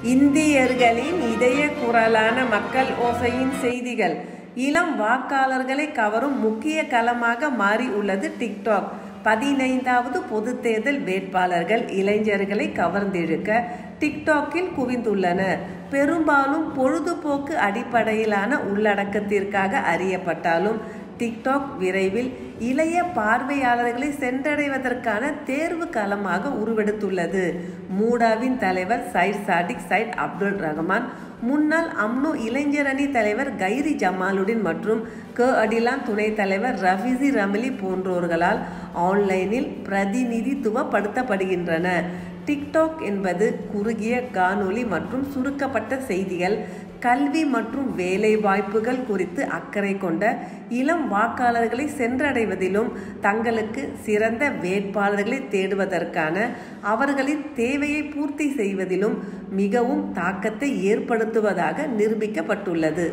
இந்தியர்களின் இதய குரலான மக்கள் ஓசையின் செய்திகள் இளம் வாக்காளர்களை கவரும் முக்கிய களமாக மாறி உள்ளது டிக்டாக் பதினைந்தாவது பொது தேர்தல் வேட்பாளர்கள் இளைஞர்களை கவர்ந்திழுக்க டிக்டாக்கில் குவிந்துள்ளனர் பெரும்பாலும் பொழுதுபோக்கு அடிப்படையிலான உள்ளடக்கத்திற்காக அறியப்பட்டாலும் டிக்டாக் விரைவில் இளைய பார்வையாளர்களை சென்றடைவதற்கான தேர்வு களமாக உருவெடுத்துள்ளது மூடாவின் தலைவர் Syed Saddiq Syed Abdul Rahman முன்னாள் அம்னோ இளைஞரணி தலைவர் கைரி ஜமாலுடன் மற்றும் க அடிலான் துணைத் தலைவர் ரஃபிசி ரமலி போன்றோர்களால் ஆன்லைனில் பிரதிநிதித்துவப்படுத்தப்படுகின்றன டிக்டாக் என்பது குறுகிய காணொளி மற்றும் சுருக்கப்பட்ட செய்திகள் கல்வி மற்றும் வேலை வாய்ப்புகள் குறித்து அக்கறை கொண்ட இளம் வாக்காளர்களை சென்றடைவதிலும் தங்களுக்கு சிறந்த வேட்பாளர்களை தேடுவதற்கான அவர்களின் தேவையை பூர்த்தி செய்வதிலும் மிகவும் தாக்கத்தை ஏற்படுத்துவதாக நிரூபிக்கப்பட்டுள்ளது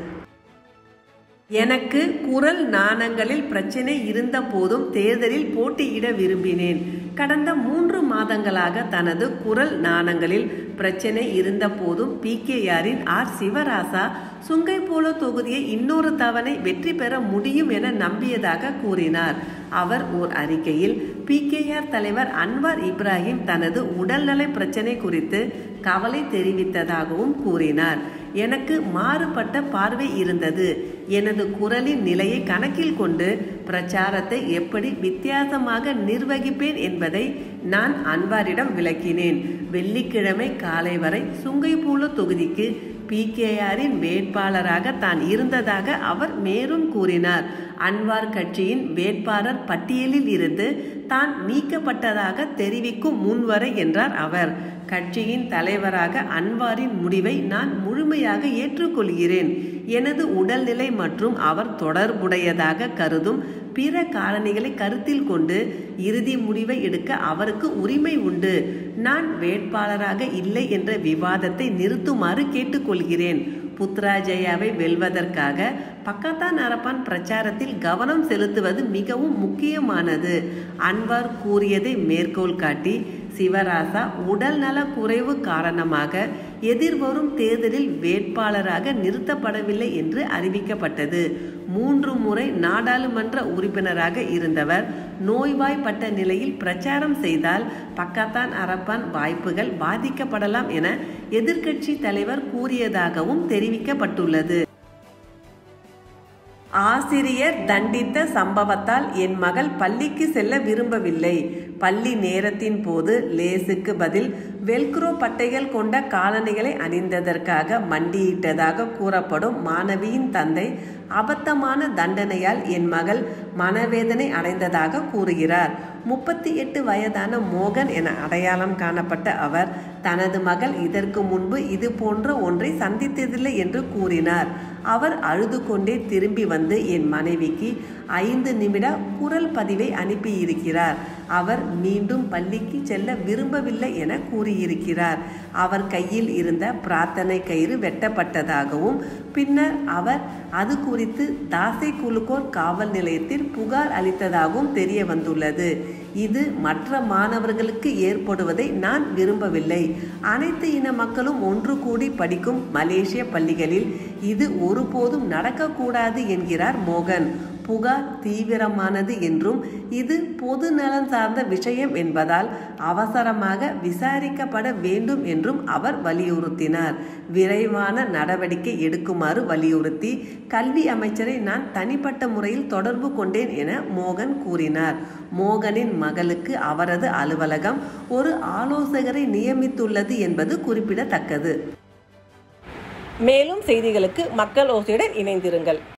எனக்கு குரல் நாணங்களில் பிரச்சனை இருந்த போதும் தேர்தலில் போட்டியிட விரும்பினேன் கடந்த மூன்று மாதங்களாக தனது குரல் நாணங்களில் பிரச்சனை இருந்த போதும் பி கே ஆரின் ஆர் சிவராசா சுங்கைப்போலோ தொகுதியை இன்னொரு தவணை வெற்றி பெற முடியும் என நம்பியதாக கூறினார் அவர் ஓர் அறிக்கையில் பி தலைவர் அன்வார் இப்ராஹிம் தனது உடல்நல பிரச்சனை குறித்து கவலை தெரிவித்ததாகவும் கூறினார் எனக்கு மாறுபட்ட பார்வை இருந்தது எனது குரலின் நிலையை கணக்கில் கொண்டு பிரச்சாரத்தை எப்படி வித்தியாசமாக நிர்வகிப்பேன் என்பதை நான் அன்வாரிடம் விளக்கினேன் வெள்ளிக்கிழமை காலை வரை சுங்கைப்பூலு தொகுதிக்கு பிகேஆரின் வேட்பாளராக தான் இருந்ததாக அவர் மேலும் கூறினார் அன்வார் கட்சியின் வேட்பாளர் பட்டியலில் இருந்து தான் நீக்கப்பட்டதாக தெரிவிக்கும் முன்வரை என்றார் அவர் கட்சியின் தலைவராக அன்வாரின் முடிவை நான் முழுமையாக ஏற்றுக்கொள்கிறேன் எனது உடல்நிலை மற்றும் அவர் தொடர்புடையதாக கருதும் பிற காரணிகளை கருத்தில் கொண்டு இறுதி முடிவை எடுக்க அவருக்கு உரிமை உண்டு நான் வேட்பாளராக இல்லை என்ற விவாதத்தை நிறுத்துமாறு கேட்டுக்கொள்கிறேன் புத்ராஜயாவை வெல்வதற்காக பக்கத்தான் அரப்பான் பிரச்சாரத்தில் கவனம் செலுத்துவது மிகவும் முக்கியமானது அன்வார் கூறியதை மேற்கோள் காட்டி சிவராசா உடல் நல குறைவு காரணமாக எதிர்வரும் தேர்தலில் வேட்பாளராக நிறுத்தப்படவில்லை என்று அறிவிக்கப்பட்டது மூன்று முறை நாடாளுமன்ற உறுப்பினராக இருந்தவர் நோய்வாய்ப்பட்ட நிலையில் பிரச்சாரம் செய்தால் பக்கத்தான் அரப்பான் வாய்ப்புகள் பாதிக்கப்படலாம் என எதிர்க்கட்சி தலைவர் கூறியதாகவும் தெரிவிக்கப்பட்டுள்ளது ஆசிரியர் தண்டித்த சம்பவத்தால் என் மகள் பள்ளிக்கு செல்ல விரும்பவில்லை பள்ளி நேரத்தின் போது லேசுக்கு பதில் வெல்க்ரோ பட்டைகள் கொண்ட காலணிகளை அணிந்ததற்காக மண்டியிட்டதாக கூறப்படும் மாணவியின் தந்தை அபத்தமான தண்டனையால் என் மகள் மனவேதனை அடைந்ததாக கூறுகிறார் முப்பத்தி எட்டு வயதான மோகன் என அடையாளம் காணப்பட்ட அவர் தனது மகள் இதற்கு முன்பு இது போன்ற ஒன்றை சந்தித்ததில்லை என்று கூறினார் அவர் அழுது கொண்டே திரும்பி வந்து என் மனைவிக்கு ஐந்து நிமிட குரல் பதிவை அனுப்பியிருக்கிறார் அவர் மீண்டும் பள்ளிக்கு செல்ல விரும்பவில்லை என கூறியிருக்கிறார் அவர் கையில் இருந்த பிரார்த்தனை கயிறு வெட்டப்பட்டதாகவும் பின்னர் அவர் அது குறித்து தாசை குலுக்கோர் காவல் நிலையத்தில் புகார் அளித்ததாகவும் தெரிய வந்துள்ளது இது மற்ற மாணவர்களுக்கு ஏற்படுவதை நான் விரும்பவில்லை அனைத்து இன மக்களும் ஒன்று கூடி படிக்கும் மலேசிய பள்ளிகளில் இது ஒருபோதும் நடக்கக்கூடாது என்கிறார் மோகன் புகார் தீவிரமானது என்றும் இது பொது நலன் சார்ந்த விஷயம் என்பதால் அவசரமாக விசாரிக்கப்பட வேண்டும் என்றும் அவர் வலியுறுத்தினார் விரைவான நடவடிக்கை எடுக்குமாறு வலியுறுத்தி கல்வி அமைச்சரை நான் தனிப்பட்ட முறையில் தொடர்பு கொண்டேன் என மோகன் கூறினார் மோகனின் மகளுக்கு அவரது அலுவலகம் ஒரு ஆலோசகரை நியமித்துள்ளது என்பது குறிப்பிடத்தக்கது மேலும் செய்திகளுக்கு மக்கள் ஓசையுடன் இணைந்திருங்கள்